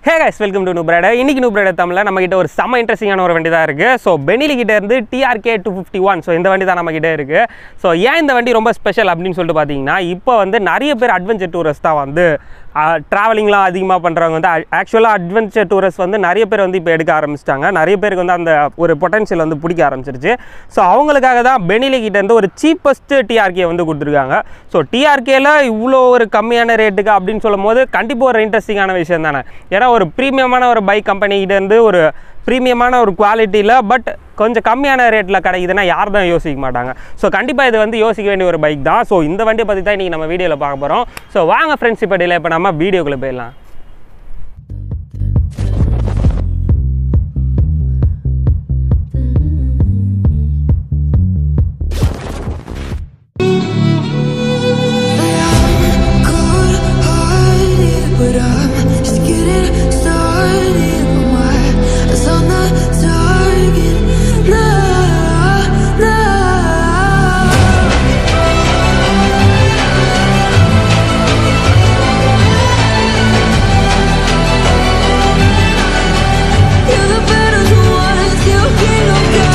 Hey guys welcome to நூப்ரேட இன்னைக்கு நூப்ரேட தமிழில் நம்ம கிட்ட ஒரு செம்ம இன்ட்ரெஸ்டிங்கான ஒரு வண்டி தான் இருக்குது ஸோ பெனிலி கிட்ட இருந்து TRK two fifty one so இந்த வண்டி தான் நம்ம கிட்ட இருக்குது ஸோ ஏன் இந்த வண்டி ரொம்ப ஸ்பெஷல் அப்படின்னு சொல்லிட்டு பார்த்தீங்கன்னா இப்போ வந்து நிறைய பேர் அட்வென்ச்சர் டூரிஸ்ட் தான் வந்து ட்ராவலிங்லாம் அதிகமாக பண்ணுறவங்க வந்து ஆக்சுவலாக அட்வென்ச்சர் டூரிஸ்ட் வந்து நிறைய பேர் வந்து இப்போ எடுக்க ஆரம்பிச்சிட்டாங்க நிறைய பேருக்கு வந்து அந்த ஒரு பொட்டன்ஷியல் வந்து பிடிக்க ஆரம்பிச்சிருச்சு ஸோ அவங்களுக்காக தான் பெனிலி கிட்ட இருந்து ஒரு சீப்பஸ்ட்டு டிஆர்கே வந்து கொடுத்துருக்காங்க ஸோ டிஆர்கேல இவ்வளோ ஒரு கம்மியான ரேட்டுக்கு அப்படின்னு சொல்லும் போது கண்டிப்பாக ஒரு இன்ட்ரெஸ்டிங்கான விஷயம் தானே ஏன்னா ஒரு ப்ரீமியமான ஒரு பைக் கம்பெனிகிட்டேருந்து ஒரு ப்ரீமியமான ஒரு குவாலிட்டியில் பட் கொஞ்சம் கம்மியான ரேட்டில் கிடைக்குதுன்னா யார் தான் யோசிக்க மாட்டாங்க ஸோ கண்டிப்பாக இது வந்து யோசிக்க வேண்டிய ஒரு பைக் தான் ஸோ இந்த வண்டியை பற்றி தான் இன்றைக்கி நம்ம வீடியோவில் பார்க்க போகிறோம் ஸோ வாங்க ஃப்ரெண்ட்ஸ் இப்போ டிலே இப்போ நம்ம வீடியோக்குள்ளே போயிடலாம் Cold-hearted, but I'm just getting started. My eyes on the target. Nah, nah. You're the better ones. You can't go.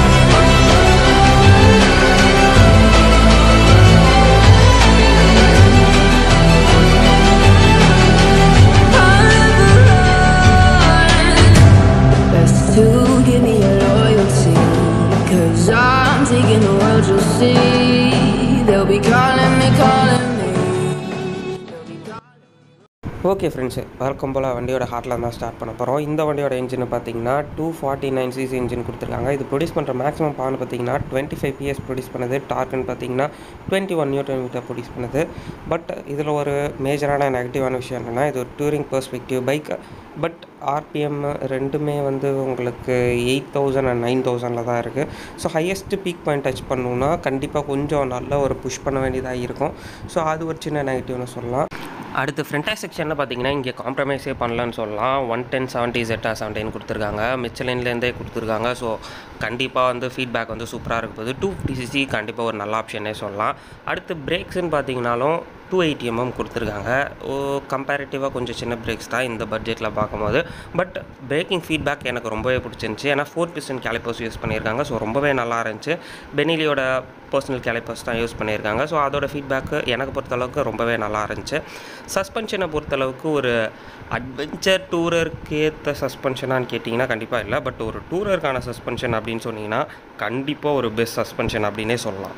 Best to give me your loyalty. Cause I'm taking the world, you'll see. They'll be calling me, calling me. Okay friends வழக்கம் போல் வண்டியோட ஹார்ட்டில் தான் start பண்ண போகிறோம் இந்த வண்டியோட engine பார்த்தீங்கன்னா two forty nine cc engine கொடுத்துருக்காங்க இது ப்ரொடியூஸ் பண்ணுற மேக்ஸிமம் பவர் பார்த்தீங்கன்னா டுவெண்ட்டி ஃபைவ் பிஎஸ் ப்ரொடியூஸ் பண்ணுது டார்க்குன்னு பார்த்தீங்கன்னா twenty one newton meter produce பண்ணுது பட் இதில் ஒரு மேஜரான நெகட்டிவான விஷயம் என்னென்னா இது ஒரு touring perspective bike but RPM ரெண்டுமே வந்து உங்களுக்கு எயிட் தௌசண்ட் அண்ட் நைன் தௌசண்டில் தான் இருக்குது so highest peak point touch பண்ணணுன்னா கண்டிப்பாக கொஞ்சம் நல்ல ஒரு புஷ் பண்ண வேண்டியதாக இருக்கும் ஸோ அது ஒரு சின்ன நெகட்டிவ்னு சொல்லலாம் அடுத்து ஃப்ரண்ட் செக்ஷனில் பார்த்தீங்கன்னா இங்கே காம்ப்ரமைஸே பண்ணலன்னு சொல்லலாம் one ten seventy zeta seventeen கொடுத்துருக்காங்க மிச்சலின்லேருந்தே கொடுத்துருக்காங்க ஸோ கண்டிப்பாக வந்து ஃபீட்பேக் வந்து சூப்பராக இருக்க போகுது டூ ஃபிஃப்டி சிசி கண்டிப்பாக ஒரு நல்ல ஆப்ஷனே சொல்லலாம் அடுத்து பிரேக்ஸ்ன்னு பார்த்தீங்கனாலும் டூ எயிட்டி எம்எம் கொடுத்துருக்காங்க ஓ கம்பேரிட்டிவாக கொஞ்சம் சின்ன பிரேக்ஸ் தான் இந்த பட்ஜெட்டில் பார்க்கும்போது பட் பிரேக்கிங் ஃபீட்பேக் எனக்கு ரொம்பவே பிடிச்சிருந்துச்சி ஏன்னா ஃபோர் பிஸ்டன் கேலிப்பர்ஸ் யூஸ் பண்ணியிருக்காங்க ஸோ ரொம்பவே நல்லா இருந்துச்சு பெனிலியோட பர்சனல் கேலிப்பர்ஸ் தான் யூஸ் பண்ணியிருக்காங்க ஸோ அதோட ஃபீட்பேக்கு எனக்கு பொறுத்தளவுக்கு ரொம்பவே நல்லா இருந்துச்சு சஸ்பென்ஷனை பொறுத்தளவுக்கு ஒரு அட்வென்ச்சர் டூரருக்கு ஏற்ற சஸ்பென்ஷனான்னு கேட்டிங்கன்னா கண்டிப்பாக இல்லை பட் ஒரு டூரருக்கான சஸ்பென்ஷன் அப்படின்னு சொன்னீங்கன்னா கண்டிப்பாக ஒரு பெஸ்ட் சஸ்பென்ஷன் அப்படின்னே சொல்லலாம்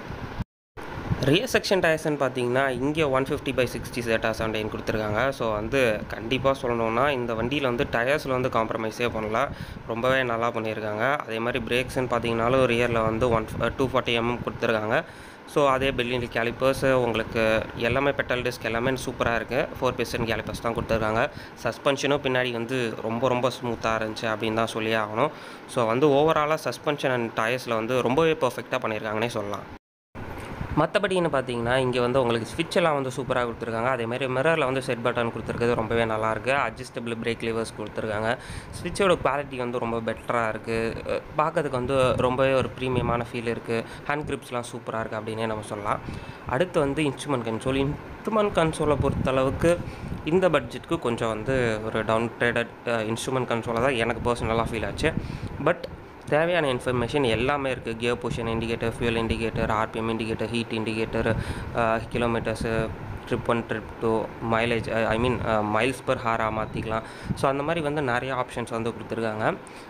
ரியர் செக்ஷன் டயர்ஸ்னு பார்த்தீங்கன்னா இங்கே one fifty by sixty zeta seventeen கொடுத்துருக்காங்க ஸோ வந்து கண்டிப்பாக சொல்லணுன்னா இந்த வண்டியில் வந்து டயர்ஸில் வந்து காம்ப்ரமைஸே பண்ணல ரொம்பவே நல்லா பண்ணியிருக்காங்க அதே மாதிரி பிரேக்ஸ்னு பார்த்தீங்கனாலும் ரியரில் வந்து ஒன் டூ ஃபார்ட்டி எம்எம் கொடுத்துருக்காங்க ஸோ அதே பெல்லின் கேலிப்பர்ஸ் உங்களுக்கு எல்லாமே பெட்டல் டிஸ்க் எல்லாமே சூப்பராக இருக்குது ஃபோர் பிஸ்டன் கேலிப்பர்ஸ் தான் கொடுத்துருக்காங்க சஸ்பென்ஷனும் பின்னாடி வந்து ரொம்ப ரொம்ப ஸ்மூத்தாக இருந்துச்சு அப்படின்னு தான் சொல்லி ஆகணும் ஸோ வந்து ஓவராலாக சஸ்பென்ஷன் அண்ட் டயர்ஸில் வந்து ரொம்பவே பர்ஃபெக்டாக பண்ணியிருக்காங்கன்னே சொல்லலாம் மற்றபடின்னு பார்த்தீங்கன்னா இங்கே வந்து உங்களுக்கு switch எல்லாம் வந்து சூப்பராக கொடுத்துருக்காங்க அதேமாதிரி மிரரில் வந்து செட் பட்டன் கொடுத்துருக்கிறது ரொம்பவே நல்லாயிருக்கு அட்ஜஸ்டபிள் பிரேக் லிவர்ஸ் கொடுத்துருக்காங்க ஸ்விட்சோட குவாலிட்டி வந்து ரொம்ப பெட்டராக இருக்குது பார்க்கறதுக்கு வந்து ரொம்பவே ஒரு ப்ரீமியமான ஃபீல் இருக்குது ஹேண்ட் கிரிப்ஸ்லாம் சூப்பராக இருக்குது அப்படின்னே நம்ம சொல்லலாம் அடுத்து வந்து இன்ஸ்ட்ருமெண்ட் கன்சோல் இன்ஸ்ட்ருமெண்ட் கன்சோலை பொறுத்தளவுக்கு இந்த பட்ஜெட்டுக்கு கொஞ்சம் வந்து ஒரு டவுன் ட்ரேடட் இன்ஸ்ட்ருமெண்ட் கன்சோலாக தான் எனக்கு பர்சனலாக ஃபீல் ஆச்சு பட் தேவையான இன்ஃபர்மேஷன் எல்லாமே இருக்குது gear position indicator fuel indicator RPM indicator heat indicator kilometres trip one trip two mileage I mean miles per ஹாராக மாற்றிக்கலாம் ஸோ அந்த மாதிரி வந்து நிறைய ஆப்ஷன்ஸ் வந்து கொடுத்துருக்காங்க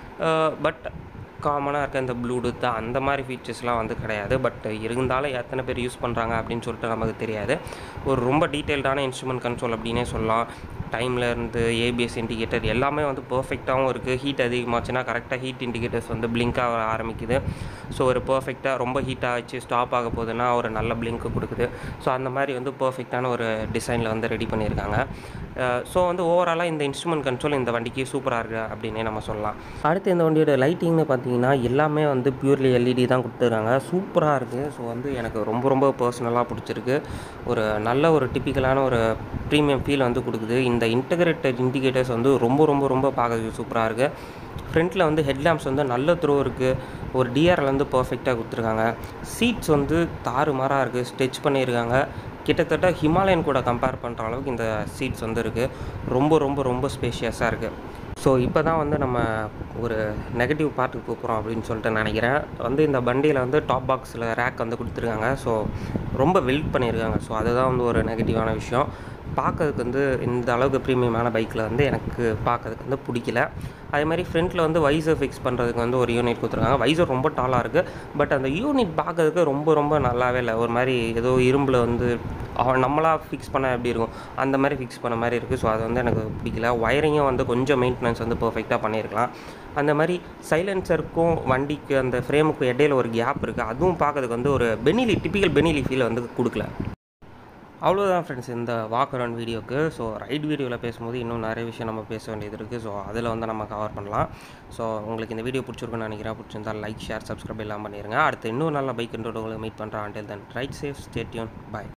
பட் காமனாக இருக்க இந்த ப்ளூடூத் அந்த மாதிரி ஃபீச்சர்ஸ்லாம் வந்து கிடையாது பட் இருந்தாலும் எத்தனை பேர் யூஸ் பண்ணுறாங்க அப்படின்னு சொல்லிட்டு நமக்கு தெரியாது ஒரு ரொம்ப டீட்டெயில்டான இன்ஸ்ட்ருமெண்ட் கன்சோல் அப்படின்னே சொல்லலாம் டைமில் இருந்து ஏபிஎஸ் இண்டிகேட்டர் எல்லாமே வந்து பர்ஃபெக்டாகவும் இருக்குது ஹீட் அதிகமாச்சுன்னா கரெக்டாக ஹீட் இண்டிகேட்டர்ஸ் வந்து blink ஆக ஆரம்பிக்குது ஸோ ஒரு பர்ஃபெக்டாக ரொம்ப ஹீட் ஆச்சு ஸ்டாப் ஆக போகுதுன்னா ஒரு நல்ல பிளிங்க் கொடுக்குது ஸோ அந்த மாதிரி வந்து பர்ஃபெக்டான ஒரு டிசைனில் வந்து ரெடி பண்ணியிருக்காங்க ஸோ வந்து ஓவராலாக இந்த இன்ஸ்ட்ருமெண்ட் கன்சோல் இந்த வண்டிக்கு சூப்பராக இருக்குது அப்படின்னே நம்ம சொல்லலாம் அடுத்து இந்த வண்டியோட லைட்டிங்னு பார்த்தீங்கன்னா எல்லாமே வந்து பியூர்லி எல்இடி தான் கொடுத்துருக்காங்க சூப்பராக இருக்குது ஸோ வந்து எனக்கு ரொம்ப ரொம்ப பர்சனலாக பிடிச்சிருக்கு ஒரு நல்ல ஒரு டிப்பிக்கலான ஒரு ப்ரீமியம் ஃபீல் வந்து கொடுக்குது இந்த இன்டகிரேட்டட் இண்டிகேட்டர்ஸ் வந்து ரொம்ப ரொம்ப ரொம்ப பார்க்கறதுக்கு சூப்பராக இருக்குது ஃப்ரண்ட்டில் வந்து ஹெட்லாம்ப்ஸ் வந்து நல்ல த்ரோ இருக்குது ஒரு டிஆர்எல் வந்து பர்ஃபெக்டாக கொடுத்துருக்காங்க சீட்ஸ் வந்து தாறுமாறாக இருக்குது ஸ்டெச் பண்ணியிருக்காங்க கிட்டத்தட்ட ஹிமாலயன் கூட கம்பேர் பண்ணுற அளவுக்கு இந்த சீட்ஸ் வந்து இருக்குது ரொம்ப ரொம்ப ரொம்ப ஸ்பேஷியஸாக இருக்குது ஸோ இப்போ தான் வந்து நம்ம ஒரு நெகட்டிவ் பார்ட்டுக்கு போகிறோம் அப்படின்னு சொல்லிட்டு நினைக்கிறேன் வந்து இந்த வண்டியில் வந்து டாப் பாக்ஸில் ரேக் வந்து கொடுத்துருக்காங்க ஸோ ரொம்ப வெல்ட் பண்ணியிருக்காங்க ஸோ அதுதான் வந்து ஒரு நெகட்டிவான விஷயம் பார்க்கறதுக்கு வந்து இந்த அளவுக்கு ப்ரீமியமான பைக்கில் வந்து எனக்கு பார்க்கறதுக்கு வந்து பிடிக்கல அதே மாதிரி ஃப்ரண்ட்டில் வந்து வைசர் ஃபிக்ஸ் பண்ணுறதுக்கு வந்து ஒரு யூனிட் கொடுத்துருக்காங்க வைசர் ரொம்ப டாலாக இருக்குது பட் அந்த யூனிட் பார்க்கறதுக்கு ரொம்ப ரொம்ப நல்லாவே இல்லை ஒரு மாதிரி ஏதோ இரும்பில் வந்து அவன் நம்மளாக ஃபிக்ஸ் பண்ண எப்படி இருக்கும் அந்த மாதிரி ஃபிக்ஸ் பண்ண மாதிரி இருக்குது ஸோ அது வந்து எனக்கு பிடிக்கல ஒயரிங்கும் வந்து கொஞ்சம் மெயின்டெனன்ஸ் வந்து பர்ஃபெக்டாக பண்ணியிருக்கலாம் அந்த மாதிரி சைலன்சருக்கும் வண்டிக்கு அந்த ஃப்ரேமுக்கும் இடையில ஒரு கேப் இருக்குது அதுவும் பார்க்கறதுக்கு வந்து ஒரு பெனிலி டிப்பிக்கல் பெனிலி ஃபீல் வந்து கொடுக்கல அவ்வளோதான் ஃப்ரெண்ட்ஸ் இந்த வாக் அரவுண்ட் வீடியோக்கு ஸோ ரைட் வீடியோவில் பேசும்போது இன்னும் நிறைய விஷயம் நம்ம பேச வேண்டியது இருக்குது ஸோ அதில் வந்து நம்ம கவர் பண்ணலாம் ஸோ உங்களுக்கு இந்த வீடியோ பிடிச்சிருக்குன்னு நினைக்கிறேன் பிடிச்சிருந்தா லைக் ஷேர் சப்ஸ்கிரைப் எல்லாம் பண்ணிடுங்க அடுத்து இன்னும் நல்ல பைக் இன்ட்ரோட மீட் பண்ணுறேன் until then ride safe stay tuned பாய்